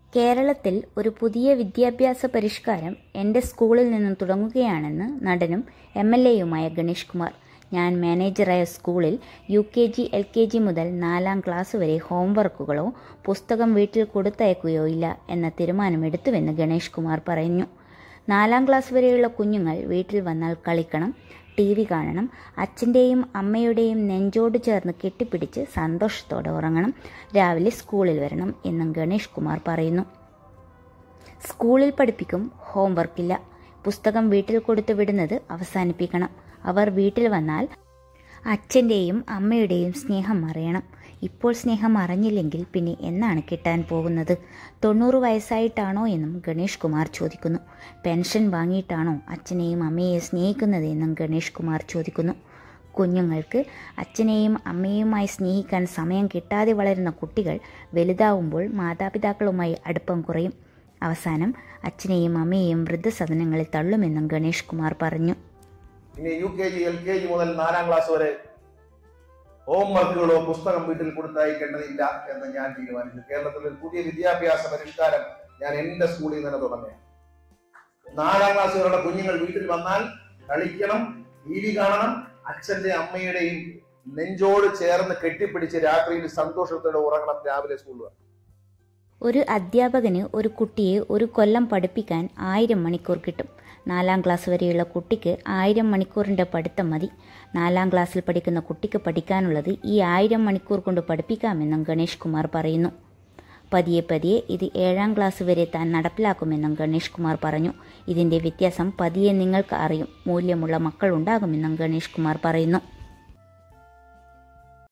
കേരളത്തിൽ ഒരു പുതിയ വിദ്യാഭ്യാസ പരിഷ്കാരം എൻ്റെ സ്കൂളിൽ നിന്നും തുടങ്ങുകയാണെന്ന് നടനും എം എൽ എയുമായ ഗണേഷ് കുമാർ ഞാൻ മാനേജറായ സ്കൂളിൽ U K G L K G മുതൽ നാലാം ക്ലാസ് വരെ ഹോംവർക്കുകളോ പുസ്തകം വീട്ടിൽ കൊടുത്തയക്കുകയോ ഇല്ല എന്ന തീരുമാനമെടുത്തുവെന്ന് ഗണേഷ് കുമാർ പറഞ്ഞു നാലാം ക്ലാസ് വരെയുള്ള കുഞ്ഞുങ്ങൾ വീട്ടിൽ വന്നാൽ കളിക്കണം ടി വി കാണണം അച്ഛൻ്റെയും അമ്മയുടെയും നെഞ്ചോട് ചേർന്ന് കെട്ടിപ്പിടിച്ച് സന്തോഷത്തോടെ ഉറങ്ങണം രാവിലെ സ്കൂളിൽ വരണം എന്നും ഗണേഷ് കുമാർ പറയുന്നു സ്കൂളിൽ പഠിപ്പിക്കും ഹോംവർക്കില്ല പുസ്തകം വീട്ടിൽ കൊടുത്തു വിടുന്നത് അവസാനിപ്പിക്കണം അവർ വീട്ടിൽ വന്നാൽ അച്ഛൻ്റെയും അമ്മയുടെയും സ്നേഹം അറിയണം ഇപ്പോൾ സ്നേഹം അറിഞ്ഞില്ലെങ്കിൽ പിന്നെ എന്നാണ് കിട്ടാൻ പോകുന്നത് തൊണ്ണൂറ് വയസ്സായിട്ടാണോ എന്നും ഗണേഷ് കുമാർ ചോദിക്കുന്നു പെൻഷൻ വാങ്ങിയിട്ടാണോ അച്ഛനെയും അമ്മയെയും സ്നേഹിക്കുന്നത് എന്നും ഗണേഷ് കുമാർ ചോദിക്കുന്നു കുഞ്ഞുങ്ങൾക്ക് അച്ഛനെയും അമ്മയുമായി സ്നേഹിക്കാൻ സമയം കിട്ടാതെ വളരുന്ന കുട്ടികൾ വലുതാവുമ്പോൾ മാതാപിതാക്കളുമായി അടുപ്പം കുറയും അവസാനം അച്ഛനെയും അമ്മയെയും വൃദ്ധസദനങ്ങളിൽ തള്ളുമെന്നും ഗണേഷ് കുമാർ പറഞ്ഞു ഇനി U K G L K G മുതൽ നാലാം ക്ലാസ് വരെ ഹോംവർക്കുകളോ പുസ്തകം വീട്ടിൽ കൊടുത്തയക്കേണ്ടതില്ല എന്ന് ഞാൻ തീരുമാനിച്ചു കേരളത്തിൽ ഒരു പുതിയ വിദ്യാഭ്യാസ പരിഷ്കാരം ഞാൻ എന്റെ സ്കൂളിൽ തന്നെ തുടങ്ങി നാലാം ക്ലാസ് വരെയുള്ള കുഞ്ഞുങ്ങൾ വീട്ടിൽ വന്നാൽ കളിക്കണം ടി വി കാണണം അച്ഛന്റെ അമ്മയുടെയും നെഞ്ചോട് ചേർന്ന് കെട്ടിപ്പിടിച്ച് രാത്രിയിൽ സന്തോഷത്തോടെ ഉറങ്ങണം രാവിലെ സ്കൂളിൽ വരണം. ഒരു അധ്യാപകന് ഒരു കുട്ടിയെ ഒരു കൊല്ലം പഠിപ്പിക്കാൻ ആയിരം മണിക്കൂർ കിട്ടും നാലാം ക്ലാസ് വരെയുള്ള കുട്ടിക്ക് ആയിരം മണിക്കൂറിൻ്റെ പഠിത്തം മതി നാലാം ക്ലാസ്സിൽ പഠിക്കുന്ന കുട്ടിക്ക് പഠിക്കാനുള്ളത് ഈ ആയിരം മണിക്കൂർ കൊണ്ട് പഠിപ്പിക്കാമെന്നും ഗണേഷ് കുമാർ പറയുന്നു പതിയെ പതിയെ ഇത് ഏഴാം ക്ലാസ് വരെ താൻ നടപ്പിലാക്കുമെന്നും ഗണേഷ് കുമാർ പറഞ്ഞു ഇതിൻ്റെ വ്യത്യാസം പതിയെ നിങ്ങൾക്ക് അറിയും മൂല്യമുള്ള മക്കൾ ഉണ്ടാകുമെന്നും ഗണേഷ് കുമാർ പറയുന്നു